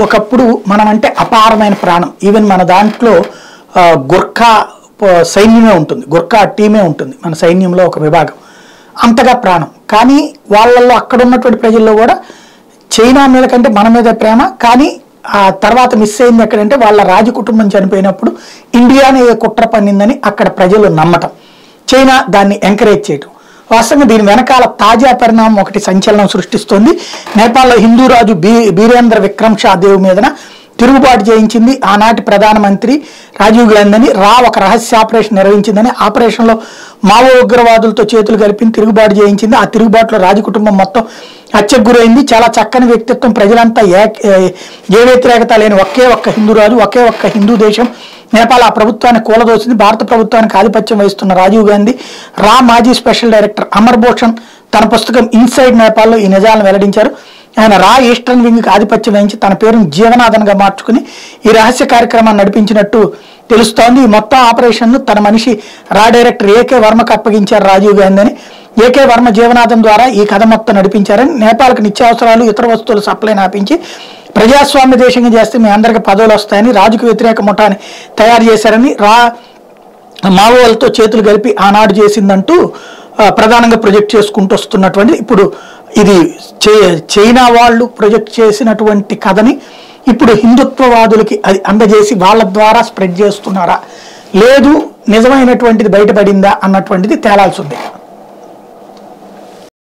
ఒకప్పుడు మనం అంటే అపారమైన ప్రాణం ఈవెన్ మన దాంట్లో ఆ, గుర్ఖా ప- సైన్యమే ఉంటుంది గుర్ఖా టీమే ఉంటుంది మన సైన్యంలో ఒక విభాగం అంతగా ప్రాణం కానీ వాళ్ళల్లో అక్కడ ఉన్నటువంటి ప్రజల్లో కూడా చైనా మీద కంటే మన మీద ప్రేమ కానీ ఆ తర్వాత మిస్ అయింది ఎక్కడంటే వాళ్ళ రాజ కుటుంబం చనిపోయినప్పుడు ఇండియానే ఏ కుట్ర పన్నిందని అక్కడ ప్రజలు నమ్మటం చైనా దాన్ని ఎంకరేజ్ చేయటం వాస్తవంగా దీని వెనకాల తాజా పరిణామం ఒకటి సంచలనం సృష్టిస్తోంది నేపాల్లో హిందూ రాజు బీ బీరేంద్ర విక్రమ్ షా దేవ్ మీదన తిరుగుబాటు చేయించింది ఆనాటి ప్రధానమంత్రి రాజీవ్ గాంధీని రా ఒక రహస్య ఆపరేషన్ నిర్వహించిందని ఆపరేషన్లో మావో ఉగ్రవాదులతో చేతులు కలిపి తిరుగుబాటు చేయించింది ఆ తిరుగుబాటులో రాజ కుటుంబం మొత్తం హత్యకు గురైంది చాలా చక్కని వ్యక్తిత్వం ప్రజలంతా ఏ- ఏ- ఏ వ్యతిరేకత లేని ఒకే ఒక్క హిందూ రాజు ఒకే ఒక్క హిందూ దేశం నేపాల్ ఆ ప్రభుత్వాన్ని కూలదోసింది భారత ప్రభుత్వానికి ఆధిపత్యం వహిస్తున్న రాజీవ్ గాంధీ రా మాజీ స్పెషల్ డైరెక్టర్ అమర్ భూషణ్ తన పుస్తకం ఇన్సైడ్ నేపాల్లో ఈ నిజాలను వెల్లడించారు ఆయన రా ఈస్టర్న్ వింగ్కి ఆధిపత్యం వహించి తన పేరును జీవనాథన్గా మార్చుకుని ఈ రహస్య కార్యక్రమాన్ని నడిపించినట్టు తెలుస్తోంది ఈ మొత్తం ఆపరేషన్ను తన మనిషి రా డైరెక్టర్ ఏకే వర్మకు అప్పగించారు రాజీవ్ గాంధీ అని ఏకే వర్మ జీవనాథం ద్వారా ఈ కథ మొత్తం నడిపించారని నేపాల్కి నిత్యావసరాలు ఇతర వస్తువుల సప్లై నాపించి ప్రజాస్వామ్య దేశంగా చేస్తే మీ అందరికి పదవులు వస్తాయని రాజుకు వ్యతిరేక ముఠాని తయారు చేశారని రా మావోలతో చేతులు కలిపి ఆనాడు చేసిందంటూ ఆ, ప్రధానంగా ప్రొజెక్ట్ చేసుకుంటూ వస్తున్నటువంటి ఇప్పుడు ఇది చే- చైనా వాళ్ళు ప్రొజెక్ట్ చేసినటువంటి కథని ఇప్పుడు హిందుత్వవాదులకి అది అందజేసి వాళ్ళ ద్వారా స్ప్రెడ్ చేస్తున్నారా లేదు నిజమైనటువంటిది బయటపడిందా అన్నటువంటిది తేలాల్సి ఉంది